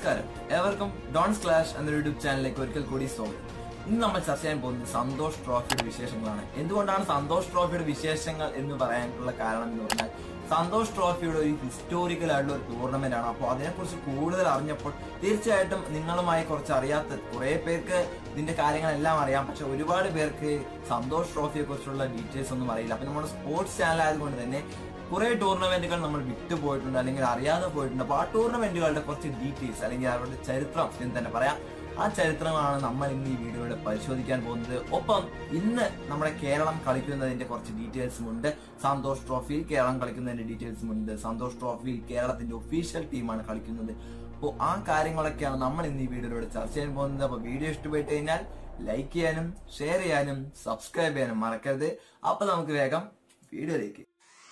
നമസ്കാരം ഏവർക്കും dawns clash എന്ന യൂട്യൂബ് ചാനലിലേക്ക് ഒരിക്കൽ കൂടി സ്വാഗതം ഇന്ന് നമ്മൾ ചർച്ച ചെയ്യാൻ പോകുന്നത് സന്തോഷ് ട്രോഫിയുടെ വിശേഷങ്ങളാണ് എന്തുകൊണ്ടാണ് സന്തോഷ് ട്രോഫിയുടെ വിശേഷങ്ങൾ എന്ന് പറയാനുള്ള കാരണം എന്ന് പറഞ്ഞാൽ സന്തോഷ് ട്രോഫിയുടെ ഒരു ഹിസ്റ്റോറിക്കൽ ആയിട്ടുള്ള ഒരു ടൂർണമെന്റ് ആണ് അപ്പോൾ അതിനെക്കുറിച്ച് കൂടുതൽ അറിഞ്ഞപ്പോൾ തീർച്ചയായിട്ടും നിങ്ങളുമായി കുറച്ച് അറിയാത്ത കുറെ പേർക്ക് ഇതിന്റെ കാര്യങ്ങളെല്ലാം അറിയാം പക്ഷെ ഒരുപാട് പേർക്ക് സന്തോഷ് ട്രോഫിയെ കുറിച്ചുള്ള ഡീറ്റെയിൽസ് ഒന്നും അറിയില്ല അപ്പൊ നമ്മുടെ സ്പോർട്സ് ചാനൽ ആയതുകൊണ്ട് തന്നെ കുറെ ടൂർണമെന്റുകൾ നമ്മൾ വിട്ടു പോയിട്ടുണ്ട് അല്ലെങ്കിൽ അറിയാതെ പോയിട്ടുണ്ട് അപ്പൊ ആ ടൂർണമെന്റുകളുടെ കുറച്ച് ഡീറ്റെയിൽസ് അല്ലെങ്കിൽ അവരുടെ ചരിത്രം എന്ന് തന്നെ പറയാം ആ ചരിത്രമാണ് നമ്മൾ ഇന്ന് ഈ വീഡിയോയിൽ പരിശോധിക്കാൻ പോകുന്നത് ഒപ്പം ഇന്ന് നമ്മുടെ കേരളം കളിക്കുന്നതിന്റെ കുറച്ച് ഡീറ്റെയിൽസും ഉണ്ട് സന്തോഷ് ട്രോഫിയിൽ കേരളം കളിക്കുന്നതിന്റെ ഡീറ്റെയിൽസും ഉണ്ട് സന്തോഷ് ട്രോഫിയിൽ കേരളത്തിന്റെ ഒഫീഷ്യൽ ടീമാണ് കളിക്കുന്നത് അപ്പോൾ ആ കാര്യങ്ങളൊക്കെയാണ് നമ്മൾ ഇന്ന് ഈ വീഡിയോയിലൂടെ ചർച്ച ചെയ്യാൻ പോകുന്നത് അപ്പൊ വീഡിയോ ഇഷ്ടപ്പെട്ട് കഴിഞ്ഞാൽ ലൈക്ക് ചെയ്യാനും ഷെയർ ചെയ്യാനും സബ്സ്ക്രൈബ് ചെയ്യാനും മറക്കരുത് അപ്പൊ നമുക്ക് വേഗം വീഡിയോയിലേക്ക്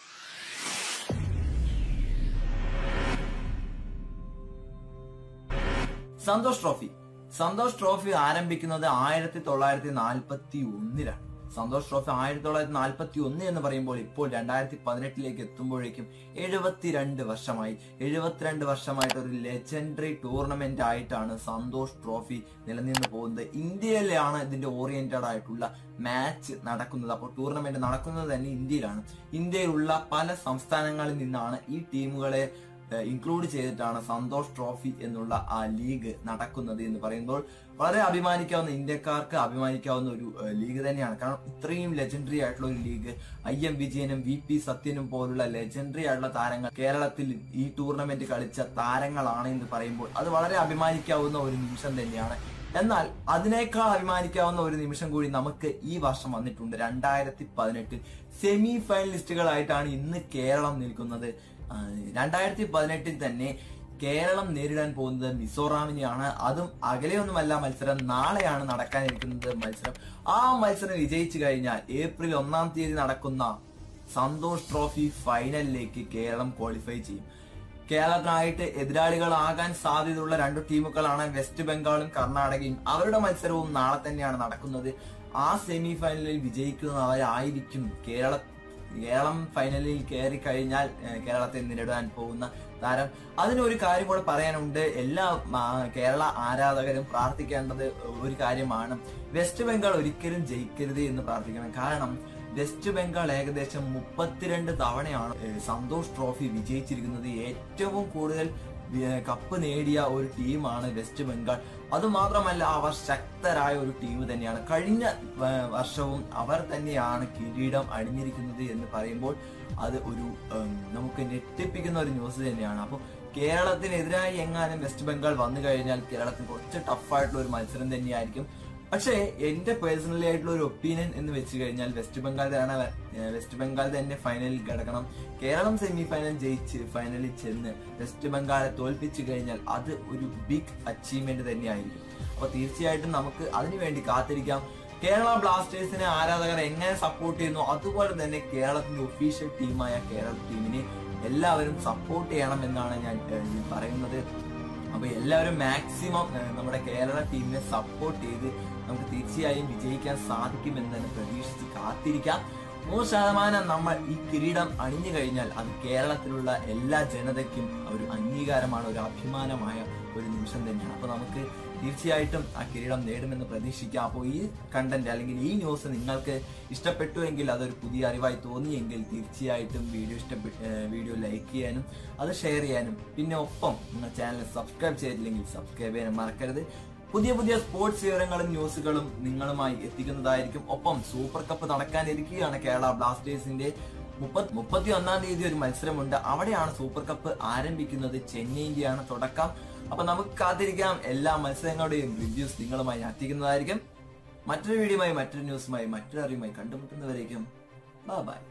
സന്തോഷ് ട്രോഫി സന്തോഷ് ട്രോഫി ആരംഭിക്കുന്നത് ആയിരത്തി തൊള്ളായിരത്തി നാൽപ്പത്തി ഒന്നിലാണ് സന്തോഷ് ട്രോഫി ആയിരത്തി തൊള്ളായിരത്തി നാൽപ്പത്തി ഒന്ന് എന്ന് പറയുമ്പോൾ ഇപ്പോൾ രണ്ടായിരത്തി പതിനെട്ടിലേക്ക് എത്തുമ്പോഴേക്കും എഴുപത്തിരണ്ട് വർഷമായി എഴുപത്തിരണ്ട് വർഷമായിട്ട് ഒരു ലെജൻഡറി ടൂർണമെന്റ് ആയിട്ടാണ് സന്തോഷ് ട്രോഫി നിലനിന്ന് പോകുന്നത് ഇന്ത്യയിലാണ് ഇതിന്റെ ഓറിയന്റഡ് ആയിട്ടുള്ള മാച്ച് നടക്കുന്നത് അപ്പോൾ ടൂർണമെന്റ് നടക്കുന്നത് തന്നെ ഇന്ത്യയിലാണ് ഇന്ത്യയിലുള്ള പല സംസ്ഥാനങ്ങളിൽ നിന്നാണ് ഈ ടീമുകളെ ഇൻക്ലൂഡ് ചെയ്തിട്ടാണ് സന്തോഷ് ട്രോഫി എന്നുള്ള ആ ലീഗ് നടക്കുന്നത് എന്ന് പറയുമ്പോൾ വളരെ അഭിമാനിക്കാവുന്ന ഇന്ത്യക്കാർക്ക് അഭിമാനിക്കാവുന്ന ഒരു ഏഹ്, ലീഗ് തന്നെയാണ് കാരണം ഇത്രയും ലെജൻഡറി ആയിട്ടുള്ള ഒരു ലീഗ് ഐ എം വിജയനും വി പി സത്യനും പോലുള്ള ലെജൻഡറി ആയിട്ടുള്ള താരങ്ങൾ കേരളത്തിൽ ഈ ടൂർണമെന്റ് കളിച്ച താരങ്ങളാണ് എന്ന് പറയുമ്പോൾ അത് വളരെ അഭിമാനിക്കാവുന്ന ഒരു നിമിഷം തന്നെയാണ് എന്നാൽ അതിനേക്കാൾ അഭിമാനിക്കാവുന്ന ഒരു നിമിഷം കൂടി നമുക്ക് ഈ വർഷം വന്നിട്ടുണ്ട് രണ്ടായിരത്തി പതിനെട്ടിൽ സെമി ഫൈനലിസ്റ്റുകളായിട്ടാണ് ഇന്ന് കേരളം നിൽക്കുന്നത് ആ, രണ്ടായിരത്തി പതിനെട്ടിൽ തന്നെ കേരളം നേരിടാൻ പോകുന്നത് മിസോറാമിനെയാണ് അതും അകലെയൊന്നുമല്ല മത്സരം നാളെയാണ് നടക്കാനിരിക്കുന്നത് മത്സരം ആ മത്സരം വിജയിച്ചു കഴിഞ്ഞാൽ ഏപ്രിൽ ഒന്നാം തീയതി നടക്കുന്ന സന്തോഷ് ട്രോഫി ഫൈനലിലേക്ക് കേരളം ക്വാളിഫൈ ചെയ്യും കേരളത്തിനായിട്ട് എതിരാളികളാകാൻ സാധ്യതയുള്ള രണ്ട് ടീമുകളാണ് വെസ്റ്റ് ബംഗാളും കർണാടകയും അവരുടെ മത്സരവും നാളെ തന്നെയാണ് നടക്കുന്നത് ആ സെമി ഫൈനലിൽ വിജയിക്കുന്നവരായിരിക്കും കേരള കേരളം ഫൈനലിൽ കയറി കഴിഞ്ഞാൽ ഏഹ്, കേരളത്തെ നേരിടാൻ പോകുന്ന താരം അതിനൊരു കാര്യം കൂടെ പറയാനുണ്ട് എല്ലാ ആ, കേരള ആരാധകരും പ്രാർത്ഥിക്കേണ്ടത് ഒരു കാര്യമാണ് വെസ്റ്റ് ബംഗാൾ ഒരിക്കലും ജയിക്കരുത് എന്ന് പ്രാർത്ഥിക്കണം കാരണം വെസ്റ്റ് ബംഗാൾ ഏകദേശം മുപ്പത്തിരണ്ട് തവണയാണ് ഏഹ്, സന്തോഷ് ട്രോഫി വിജയിച്ചിരിക്കുന്നത് ഏറ്റവും കൂടുതൽ ഏഹ്, കപ്പ് നേടിയ ഒരു ടീമാണ് വെസ്റ്റ് ബംഗാൾ അതുമാത്രമല്ല അവർ ശക്തരായ ഒരു ടീം തന്നെയാണ് കഴിഞ്ഞ ഏഹ്, വർഷവും അവർ തന്നെയാണ് കിരീടം അണിഞ്ഞിരിക്കുന്നത് എന്ന് പറയുമ്പോൾ അത് ഒരു ഉം, നമുക്ക് ഞെട്ടിപ്പിക്കുന്ന ഒരു ന്യൂസ് തന്നെയാണ് അപ്പോൾ കേരളത്തിനെതിരായി എങ്ങാനും വെസ്റ്റ് ബംഗാൾ വന്നു കഴിഞ്ഞാൽ കേരളത്തിന് കുറച്ച് ടഫായിട്ടുള്ള ഒരു മത്സരം തന്നെയായിരിക്കും പക്ഷേ എന്റെ പേഴ്സണലി ആയിട്ടുള്ള ഒരു ഒപ്പീനിയൻ എന്ന് വെച്ച് കഴിഞ്ഞാൽ വെസ്റ്റ് ബംഗാൾ തന്നെ ഏഹ് വെസ്റ്റ് ബംഗാൾ തന്നെ ഫൈനലിൽ കിടക്കണം കേരളം സെമി ഫൈനൽ ജയിച്ച് ഫൈനലിൽ ചെന്ന് വെസ്റ്റ് ബംഗാളെ തോൽപ്പിച്ചു കഴിഞ്ഞാൽ അത് ഒരു ബിഗ് അച്ചീവ്മെന്റ് തന്നെയായിരിക്കും അപ്പൊ തീർച്ചയായിട്ടും നമുക്ക് അതിനുവേണ്ടി കാത്തിരിക്കാം കേരള ബ്ലാസ്റ്റേഴ്സിനെ ആരാധകർ എങ്ങനെ സപ്പോർട്ട് ചെയ്യുന്നു അതുപോലെ തന്നെ കേരളത്തിന്റെ ഒഫീഷ്യൽ ടീമായ കേരള ടീമിനെ എല്ലാവരും സപ്പോർട്ട് ചെയ്യണം എന്നാണ് ഞാൻ ഏഹ്, പറയുന്നത് അപ്പൊ എല്ലാവരും മാക്സിമം ഏഹ്, നമ്മുടെ കേരള ടീമിനെ സപ്പോർട്ട് ചെയ്ത് നമുക്ക് തീർച്ചയായും വിജയിക്കാൻ സാധിക്കുമെന്ന് തന്നെ പ്രതീക്ഷിച്ച് കാത്തിരിക്കാം നൂറ് ശതമാനം നമ്മൾ ഈ കിരീടം അണിഞ്ഞു കഴിഞ്ഞാൽ അത് കേരളത്തിലുള്ള എല്ലാ ജനതയ്ക്കും ഒരു അംഗീകാരമാണ് ഒരു അഭിമാനമായ ഒരു നിമിഷം തന്നെയാണ് അപ്പൊ നമുക്ക് തീർച്ചയായിട്ടും ആ കിരീടം നേടുമെന്ന് പ്രതീക്ഷിക്കാം അപ്പോൾ ഈ കണ്ടന്റ് അല്ലെങ്കിൽ ഈ ന്യൂസ് നിങ്ങൾക്ക് ഇഷ്ടപ്പെട്ടു എങ്കിൽ അതൊരു പുതിയ അറിവായി തോന്നിയെങ്കിൽ തീർച്ചയായിട്ടും വീഡിയോ ഇഷ്ടപ്പെട്ട വീഡിയോ ലൈക്ക് ചെയ്യാനും അത് ഷെയർ ചെയ്യാനും പിന്നെ ഒപ്പം നിങ്ങൾ ചാനൽ സബ്സ്ക്രൈബ് ചെയ്തില്ലെങ്കിൽ സബ്സ്ക്രൈബ് ചെയ്യാനും മറക്കരുത് പുതിയ പുതിയ സ്പോർട്സ് വിവരങ്ങളും ന്യൂസുകളും നിങ്ങളുമായി എത്തിക്കുന്നതായിരിക്കും ഒപ്പം സൂപ്പർ കപ്പ് നടക്കാനിരിക്കുകയാണ് കേരള ബ്ലാസ്റ്റേഴ്സിന്റെ മുപ്പത്തി മുപ്പത്തി ഒന്നാം തീയതി ഒരു മത്സരമുണ്ട് അവിടെയാണ് സൂപ്പർ കപ്പ് ആരംഭിക്കുന്നത് ചെന്നൈന്റെയാണ് തുടക്കം അപ്പൊ നമുക്ക് കാത്തിരിക്കാം എല്ലാ മത്സരങ്ങളുടെയും റിവ്യൂസ് നിങ്ങളുമായി എത്തിക്കുന്നതായിരിക്കും മറ്റൊരു വീഡിയോയുമായി മറ്റൊരു ന്യൂസുമായി മറ്റൊരു അറിവുമായി കണ്ടുമുട്ടുന്നവരേക്കും ബൈ